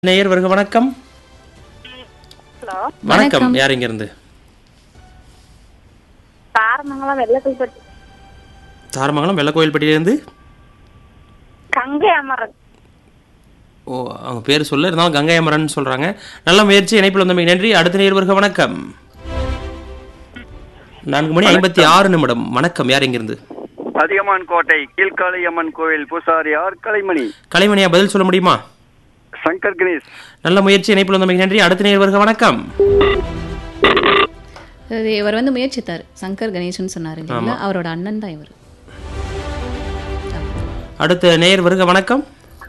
நேயர் வருக வணக்கம் ஹலோ வணக்கம் யார் இங்க இருந்து தாரமங்கலம் வெள்ளக்கல்பட்டி தாரமங்கலம் வெள்ளக்கோயில்பட்டியிலேருந்து கங்கை அமரன் ஓ அவங்க பேர் சொல்ல இருந்தாலும் கங்கை அமரன் சொல்றாங்க நல்ல முயற்சி இணைப்பில் வந்தமைக்கு நன்றி அடுத்த நேயர் வருக வணக்கம் நான்கு மணி ஐம்பத்தி ஆறு நிமிடம் வணக்கம் யார் இங்கிருந்து அதியமான் கோட்டை கீழ்காளியம்மன் கோவில் பூசாரி ஆர் கலைமணி கலைமணியா பதில் சொல்ல முடியுமா சங்கர் கணேஷ் நல்ல முயற்சி இணைப்பில் வந்தமைக்கு நன்றி அடுத்த நேயர் வருக வணக்கம் அது இவர் வந்து முயற்சித்தார் சங்கர் கணேசன் சொன்னாரு இல்லைங்களா அவரோட அண்ணன் தான் இவர் அடுத்த நேயர் வருக வணக்கம்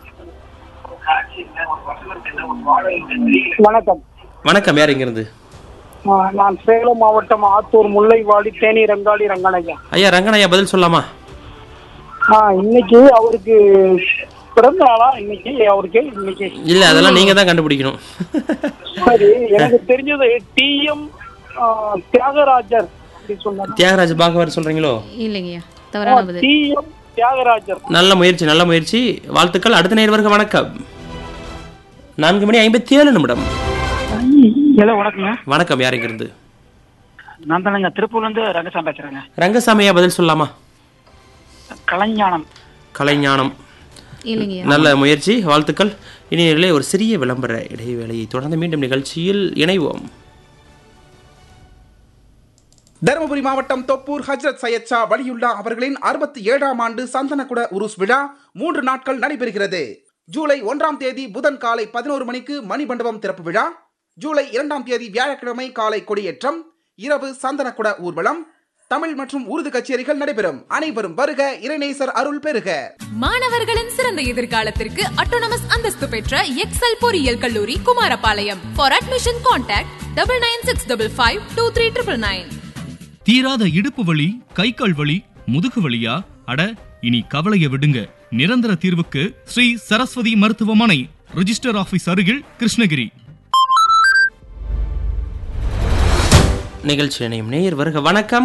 வணக்கம் வணக்கம் யார் இங்கிருந்து ஆ, நான் சேலம் மாவட்டம் ஆத்தூர் முல்லைவாடி தேனி ரங்காளி ரங்கனையா ஐயா ரங்கனையா பதில் சொல்லாமா ஆ இன்னைக்கு அவருக்கு பிறந்த நாளா இன்னைக்கு அவருக்கு இன்னைக்கு இல்ல அதெல்லாம் நீங்க தான் கண்டுபிடிக்கணும் சரி எனக்கு தெரிஞ்சது டிஎம் தியாகராஜர் அப்படி சொன்னாங்க தியாகராஜ் பாகவர் சொல்றீங்களோ இல்லைங்கய்யா தவறான பதில் டிஎம் தியாகராஜர் நல்ல முயற்சி நல்ல முயற்சி வாழ்த்துக்கள் அடுத்த நேர் வருக வணக்கம் நான்கு மணி ஐம்பத்தி ஏழு நிமிடம் ஹலோ வணக்கங்க வணக்கம் யார் இங்கிருந்து நான் தானங்க திருப்பூர்லேருந்து ரங்கசாமி பேசுகிறேங்க ரங்கசாமியா பதில் சொல்லலாமா கலைஞானம் கலைஞானம் இல்லைங்கய்யா நல்ல முயற்சி வாழ்த்துக்கள் இனியர்களே ஒரு சிறிய விளம்பர இடைவேளையை தொடர்ந்து மீண்டும் நிகழ்ச்சியில் இணைவோம் தருமபுரி மாவட்டம் தொப்பூர் ஹஜ்ரத் சையத் ஷா வலியுல்லா அவர்களின் அறுபத்தி ஏழாம் ஆண்டு சந்தனக்குட உருஸ் விழா மூன்று நாட்கள் நடைபெறுகிறது ஜூலை ஒன்றாம் தேதி புதன் காலை பதினோரு மணிக்கு மணிமண்டபம் திறப்பு விழா ஜூலை இரண்டாம் தேதி வியாழக்கிழமை காலை கொடியேற்றம் இரவு சந்தனக்குட ஊர்வலம் தமிழ் மற்றும் உருது கச்சேரிகள் நடைபெறும் அனைவரும் வருக இறைநேசர் அருள் பெறுக மாணவர்களின் சிறந்த எதிர்காலத்திற்கு அட்டோனமஸ் அந்தஸ்து பெற்ற எக்ஸல் பொறியியல் கல்லூரி Kumarapalayam for admission contact double nine six double five two three triple nine தீராத இடுப்பு வலி கை கால் வலி முதுகு வலியா அட இனி கவலைய விடுங்க நிரந்தர தீர்வுக்கு ஸ்ரீ சரஸ்வதி மருத்துவமனை ரிஜிஸ்டர் ஆபீஸ் அருகில் கிருஷ்ணகிரி நிகழ்ச்சி இணையும் நேயர் வருக வணக்கம்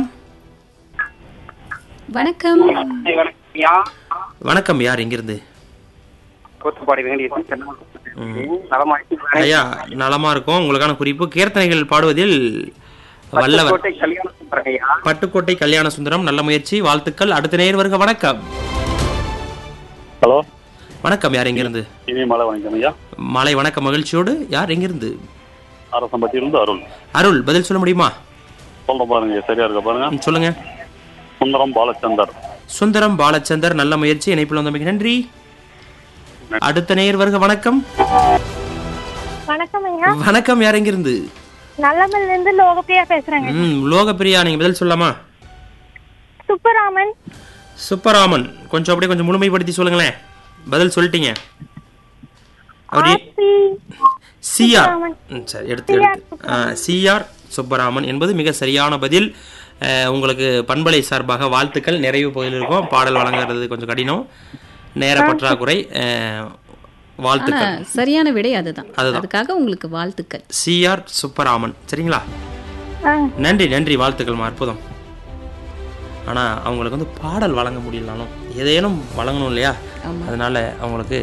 வணக்கம் வணக்கம் யார் இங்கிருந்து கோத்துப்பாடி வேண்டிய நலமாய் ஐயா நலமா இருக்கும் உங்களுக்கான குறிப்பு கீர்த்தனைகள் பாடுவதில் வல்லவர் கோட்டை கல்யாண சுந்தரங்கய்யா பட்டுக்கோட்டை கல்யாண சுந்தரம் நல்ல முயற்சி வாழ்த்துக்கள் அடுத்த நேயர் வருக வணக்கம் ஹலோ வணக்கம் யார் எங்கிருந்து இனிய மலை வணக்கம் ஐயா மாலை வணக்கம் மகிழ்ச்சியோடு யார் எங்கிருந்து அரசம்பட்டியிலிருந்து அருள் அருள் பதில் சொல்ல முடியுமா சொல்ற பாருங்க சரியா இருக்க பாருங்க ம், சொல்லுங்க சுந்தரம் பாலச்சந்தர் சுந்தரம் பாலச்சந்தர் நல்ல முயற்சி இணைப்பில் வந்தமைக்கு நன்றி அடுத்த நேயர் வருக வணக்கம் வணக்கம் ஐயா வணக்கம் யார் எங்கிருந்து நல்லமல்ல இருந்து லோகப்பிரியா பேசுறேங்க ம் லோகப்பிரியா நீங்க பதில் சொல்லலாமா சுப்பராமன் சுப்பராமன் கொஞ்சம் அப்படியே கொஞ்சம் முழுமைப்படுத்தி சொல்லுங்களேன் பதில் சொல்லிட்டீங்க அவர் ஏ- ஆர்த்தி சிஆர் சுப்பராமன். ம், சரி எடுத்து எடுத்து சிஆர் சுப்பராமன் என்பது மிக சரியான பதில் அஹ், உங்களுக்கு பண்பலை சார்பாக வாழ்த்துக்கள் நிறைவு பகுதியில் இருக்கும் பாடல் வழங்குறது கொஞ்சம் கடினம் நேர பற்றாக்குறை அஹ், ஆனா வாழ்த்துக்கள் சரியான விடை அதுதான் அதுதான். அதுக்காக உங்களுக்கு வாழ்த்துக்கள் சிஆர் சுப்பராமன் சரிங்களா ஆ. நன்றி நன்றி வாழ்த்துக்கள் அற்புதம் ஆனா அவங்களுக்கு வந்து பாடல் வழங்க முடியலனாலும் ஏதேனும் வழங்கணும் இல்லையா ஆமா. அதனால அவங்களுக்கு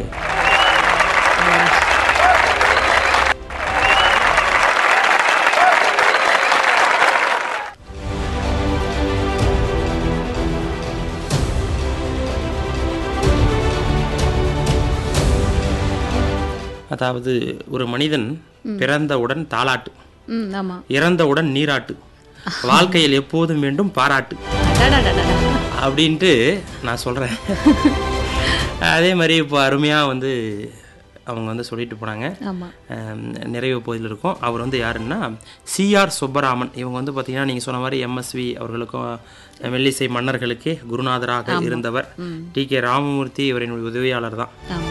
அதாவது ஒரு மனிதன் பிறந்தவுடன் தாலாட்டு ம் ஆமா இறந்தவுடன் நீராட்டு வாழ்க்கையில் எப்போதும் வேண்டும் பாராட்டு அடடடடடா. அப்படின்ட்டு நான் சொல்கிறேன் அதே மாதிரி இப்போ அருமையாக வந்து அவங்க வந்து சொல்லிட்டு போனாங்க ஆமா ஆம், நிறைவு பகுதியில் இருக்கும் அவர் வந்து யாருன்னா சிஆர் சுப்பராமன் இவங்க வந்து பார்த்தீங்கன்னா நீங்கள் சொன்ன மாதிரி எம்எஸ்வி அவர்களுக்கும் மெல்லிசை மன்னர்களுக்கே குருநாதராக இருந்தவர் டி கே ராமமூர்த்தி இவரின் உதவியாளர் தான் ஆமா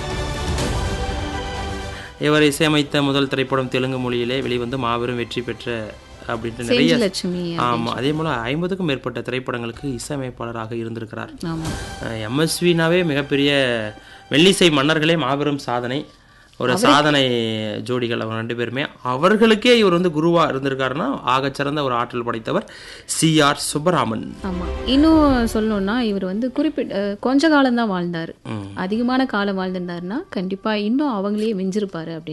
இவர் இசையமைத்த முதல் திரைப்படம் தெலுங்கு மொழியிலே வெளிவந்து மாபெரும் வெற்றி பெற்ற அப்படின்ட்டு நிறைய செஞ்சிலட்சுமி ஆமா அதே போல ஐம்பதுக்கும் மேற்பட்ட திரைப்படங்களுக்கு இசையமைப்பாளராக இருந்திருக்கிறார் ஆமா எம்எஸ்வினாவே மிகப்பெரிய மெல்லிசை மன்னர்களே மாபெரும் சாதனை ஒரு சாதனை ஜோடிகள் அவங்க ரெண்டு பேருமே அவர்களுக்கே இவர் வந்து குருவா இருந்திருக்காருன்னா ஆகச்சிறந்த ஒரு ஆற்றல் படைத்தவர் சி ஆர் சுப்பராமன் ஆமா இன்னும் சொல்லணும்னா இவர் வந்து குறிப்பிட்ட அஹ், கொஞ்ச காலம் தான் வாழ்ந்தாரு அதிகமான காலம் வாழ்ந்திருந்தாருன்னா கண்டிப்பா இன்னும் அவங்களே மிஞ்சிருப்பாரு அப்படின்னு